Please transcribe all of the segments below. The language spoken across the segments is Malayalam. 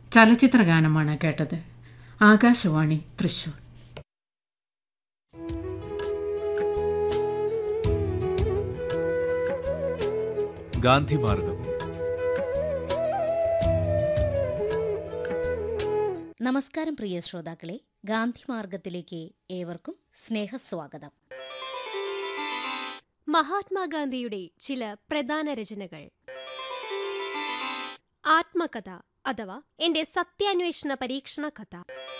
ചലച്ചിത്ര ഗാനമാണ് കേട്ടത് ആകാശവാണി തൃശൂർ ഗാന്ധിമാർഗം നമസ്കാരം പ്രിയ ശ്രോതാക്കളെ ഗാന്ധി മാർഗത്തിലേക്ക് ഏവർക്കും സ്നേഹസ്വാഗതം മഹാത്മാഗാന്ധിയുടെ ചില പ്രധാന രചനകൾ ആത്മകഥ അഥവാ എന്റെ സത്യാന്വേഷണ പരീക്ഷണ കഥ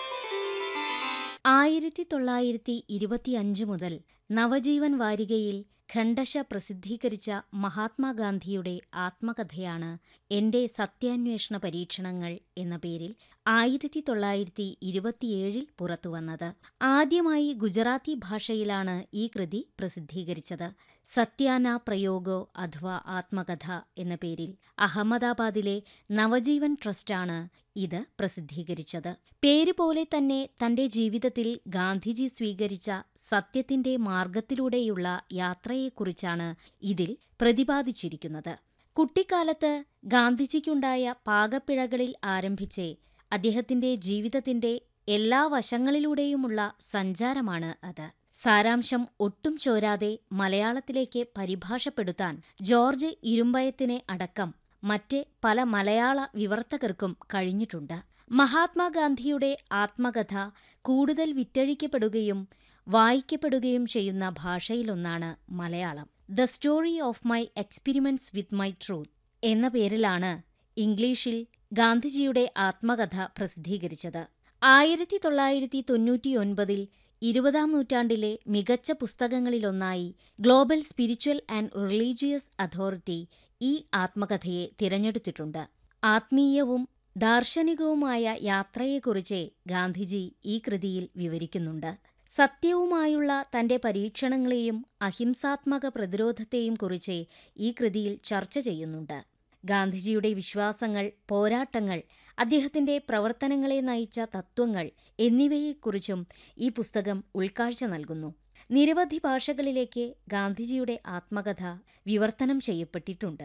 ആയിരത്തി തൊള്ളായിരത്തി ഇരുപത്തിയഞ്ച് മുതൽ നവജീവൻ വാരികയിൽ ഖണ്ഡശ പ്രസിദ്ധീകരിച്ച മഹാത്മാഗാന്ധിയുടെ ആത്മകഥയാണ് എന്റെ സത്യാന്വേഷണ പരീക്ഷണങ്ങൾ എന്ന പേരിൽ ആയിരത്തി തൊള്ളായിരത്തി ഇരുപത്തിയേഴിൽ പുറത്തുവന്നത് ആദ്യമായി ഗുജറാത്തി ഭാഷയിലാണ് ഈ കൃതി പ്രസിദ്ധീകരിച്ചത് സത്യാന പ്രയോഗോ അഥവാ ആത്മകഥ എന്ന പേരിൽ അഹമ്മദാബാദിലെ നവജീവൻ ട്രസ്റ്റാണ് ഇത് പ്രസിദ്ധീകരിച്ചത് പേര് പോലെ തന്നെ തന്റെ ജീവിതത്തിൽ ഗാന്ധിജി സ്വീകരിച്ച സത്യത്തിന്റെ മാർഗത്തിലൂടെയുള്ള യാത്രയെക്കുറിച്ചാണ് ഇതിൽ പ്രതിപാദിച്ചിരിക്കുന്നത് കുട്ടിക്കാലത്ത് ഗാന്ധിജിക്കുണ്ടായ പാകപ്പിഴകളിൽ ആരംഭിച്ച് അദ്ദേഹത്തിന്റെ ജീവിതത്തിന്റെ എല്ലാ വശങ്ങളിലൂടെയുമുള്ള സഞ്ചാരമാണ് അത് സാരാംശം ഒട്ടും ചോരാതെ മലയാളത്തിലേക്ക് പരിഭാഷപ്പെടുത്താൻ ജോർജ് ഇരുമ്പയത്തിനെ അടക്കം മറ്റ് പല മലയാള വിവർത്തകർക്കും കഴിഞ്ഞിട്ടുണ്ട് മഹാത്മാഗാന്ധിയുടെ ആത്മകഥ കൂടുതൽ വിറ്റഴിക്കപ്പെടുകയും വായിക്കപ്പെടുകയും ചെയ്യുന്ന ഭാഷയിലൊന്നാണ് Malayalam the story of my experiments with my truth എന്ന പേരിലാണ് ഇംഗ്ലീഷിൽ ഗാന്ധിജിയുടെ ആത്മകഥ പ്രസിദ്ധീകരിച്ചത് ആയിരത്തി തൊള്ളായിരത്തി തൊണ്ണൂറ്റിയൊൻപതിൽ ഇരുപതാം നൂറ്റാണ്ടിലെ മികച്ച പുസ്തകങ്ങളിലൊന്നായി global spiritual and religious authority ഈ ആത്മകഥയെ തിരഞ്ഞെടുത്തിട്ടുണ്ട് ആത്മീയവും ദാർശനികവുമായ യാത്രയെക്കുറിച്ച് ഗാന്ധിജി ഈ കൃതിയിൽ വിവരിക്കുന്നുണ്ട് സത്യവുമായുള്ള തന്റെ പരീക്ഷണങ്ങളെയും അഹിംസാത്മക പ്രതിരോധത്തെയും കുറിച്ച് ഈ കൃതിയിൽ ചർച്ച ചെയ്യുന്നുണ്ട് ഗാന്ധിജിയുടെ വിശ്വാസങ്ങൾ പോരാട്ടങ്ങൾ അദ്ദേഹത്തിന്റെ പ്രവർത്തനങ്ങളെ നയിച്ച തത്വങ്ങൾ എന്നിവയെക്കുറിച്ചും ഈ പുസ്തകം ഉൾക്കാഴ്ച നൽകുന്നു നിരവധി ഭാഷകളിലേക്ക് ഗാന്ധിജിയുടെ ആത്മകഥ വിവർത്തനം ചെയ്യപ്പെട്ടിട്ടുണ്ട്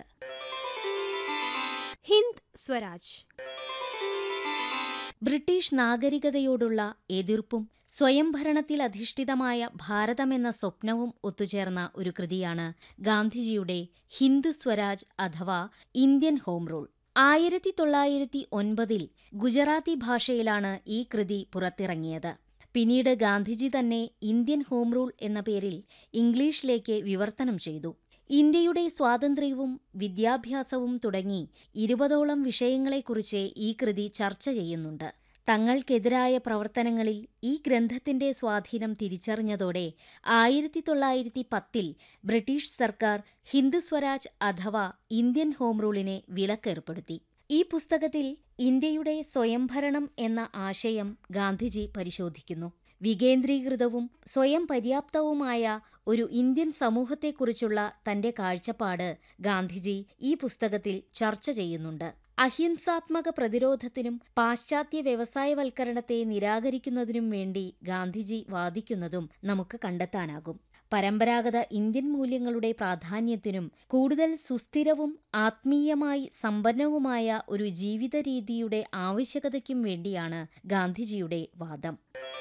ഹിന്ദ് സ്വരാജ് ബ്രിട്ടീഷ് നാഗരികതയോടുള്ള എതിർപ്പും സ്വയംഭരണത്തിൽ അധിഷ്ഠിതമായ ഭാരതമെന്ന സ്വപ്നവും ഒത്തുചേർന്ന ഒരു കൃതിയാണ് ഗാന്ധിജിയുടെ ഹിന്ദു സ്വരാജ് അഥവാ ഇന്ത്യൻ ഹോം റൂൾ ആയിരത്തി തൊള്ളായിരത്തി ഒൻപതിൽ ഗുജറാത്തി ഭാഷയിലാണ് ഈ കൃതി പുറത്തിറങ്ങിയത് പിന്നീട് ഗാന്ധിജി തന്നെ ഇന്ത്യൻ ഹോം റൂൾ എന്ന പേരിൽ ഇംഗ്ലീഷിലേക്ക് വിവർത്തനം ചെയ്തു ഇന്ത്യയുടെ സ്വാതന്ത്ര്യവും വിദ്യാഭ്യാസവും തുടങ്ങി ഇരുപതോളം വിഷയങ്ങളെക്കുറിച്ച് ഈ കൃതി ചർച്ച ചെയ്യുന്നുണ്ട് തങ്ങൾക്കെതിരായ പ്രവർത്തനങ്ങളിൽ ഈ ഗ്രന്ഥത്തിന്റെ സ്വാധീനം തിരിച്ചറിഞ്ഞതോടെ ആയിരത്തി തൊള്ളായിരത്തി പത്തിൽ ബ്രിട്ടീഷ് സർക്കാർ ഹിന്ദു സ്വരാജ് അഥവാ ഇന്ത്യൻ ഹോം റൂളിനെ വിലക്കേർപ്പെടുത്തി ഈ പുസ്തകത്തിൽ ഇന്ത്യയുടെ സ്വയംഭരണം എന്ന ആശയം ഗാന്ധിജി പരിശോധിക്കുന്നു വികേന്ദ്രീകൃതവും സ്വയം പര്യാപ്തവുമായ ഒരു ഇന്ത്യൻ സമൂഹത്തെക്കുറിച്ചുള്ള തന്റെ കാഴ്ചപ്പാട് ഗാന്ധിജി ഈ പുസ്തകത്തിൽ ചർച്ച ചെയ്യുന്നുണ്ട് അഹിംസാത്മക പ്രതിരോധത്തിനും പാശ്ചാത്യ വ്യവസായവൽക്കരണത്തെ നിരാകരിക്കുന്നതിനും വേണ്ടി ഗാന്ധിജി വാദിക്കുന്നതും നമുക്ക് കണ്ടെത്താനാകും പരമ്പരാഗത ഇന്ത്യൻ മൂല്യങ്ങളുടെ പ്രാധാന്യത്തിനും കൂടുതൽ സുസ്ഥിരവും ആത്മീയമായി സമ്പന്നവുമായ ഒരു ജീവിത രീതിയുടെ ആവശ്യകതയ്ക്കും വേണ്ടിയാണ് ഗാന്ധിജിയുടെ വാദം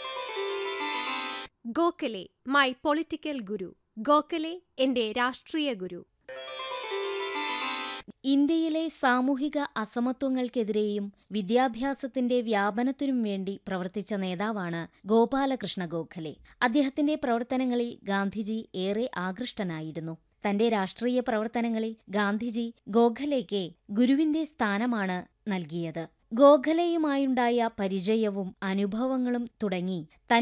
Gokhale my political guru Gokhale എന്റെ രാഷ്ട്രീയ ഗുരു ഇന്ത്യയിലെ സാമൂഹിക അസമത്വങ്ങൾക്കെതിരെയും വിദ്യാഭ്യാസത്തിന്റെ വ്യാപനത്തിനും വേണ്ടി പ്രവർത്തിച്ച നേതാവാണ് ഗോപാലകൃഷ്ണ ഗോഖലെ അദ്ദേഹത്തിന്റെ പ്രവർത്തനങ്ങളിൽ ഗാന്ധിജി ഏറെ ആകൃഷ്ടനായിരുന്നു തന്റെ രാഷ്ട്രീയ പ്രവർത്തനങ്ങളിൽ ഗാന്ധിജി ഗോഖലെയ്ക്ക് ഗുരുവിന്റെ സ്ഥാനമാണ് നൽകിയത് ഗോഖലെയുമായുണ്ടായ പരിചയവും അനുഭവങ്ങളും തുടങ്ങി